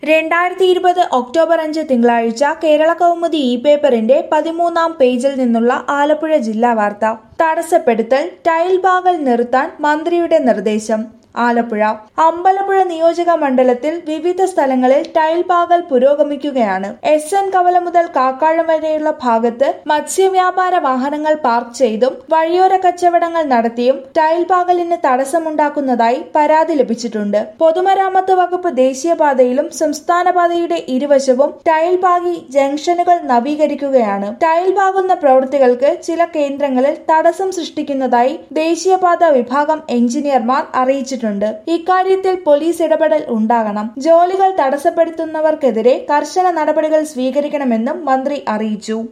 രണ്ടായിരത്തി ഇരുപത് ഒക്ടോബർ അഞ്ച് തിങ്കളാഴ്ച കേരള കൗമുദി ഇ പേപ്പറിന്റെ പതിമൂന്നാം പേജിൽ നിന്നുള്ള ആലപ്പുഴ ജില്ലാ വാർത്ത തടസ്സപ്പെടുത്തൽ ടൈൽ ബാഗൽ നിർത്താൻ മന്ത്രിയുടെ നിർദ്ദേശം ആലപ്പുഴ അമ്പലപ്പുഴ നിയോജക മണ്ഡലത്തിൽ വിവിധ സ്ഥലങ്ങളിൽ ടൈൽ പാകൽ പുരോഗമിക്കുകയാണ് എസ് എൻ കവല മുതൽ കാക്കാഴം വരെയുള്ള ഭാഗത്ത് മത്സ്യവ്യാപാര വാഹനങ്ങൾ പാർക്ക് ചെയ്തും വഴിയോര കച്ചവടങ്ങൾ നടത്തിയും ടൈൽ പാകലിന് തടസ്സമുണ്ടാക്കുന്നതായി പരാതി ലഭിച്ചിട്ടുണ്ട് പൊതുമരാമത്ത് വകുപ്പ് ദേശീയപാതയിലും സംസ്ഥാന പാതയുടെ ഇരുവശവും ടൈൽ പാകി ജംഗ്ഷനുകൾ നവീകരിക്കുകയാണ് ടൈൽ പാകുന്ന പ്രവൃത്തികൾക്ക് ചില കേന്ദ്രങ്ങളിൽ തടസ്സം സൃഷ്ടിക്കുന്നതായി ദേശീയപാത വിഭാഗം എഞ്ചിനീയർമാർ അറിയിച്ചിട്ടുണ്ട് ഇക്കാര്യത്തിൽ പോലീസ് ഇടപെടൽ ഉണ്ടാകണം ജോലികൾ തടസ്സപ്പെടുത്തുന്നവർക്കെതിരെ കർശന നടപടികൾ സ്വീകരിക്കണമെന്നും മന്ത്രി അറിയിച്ചു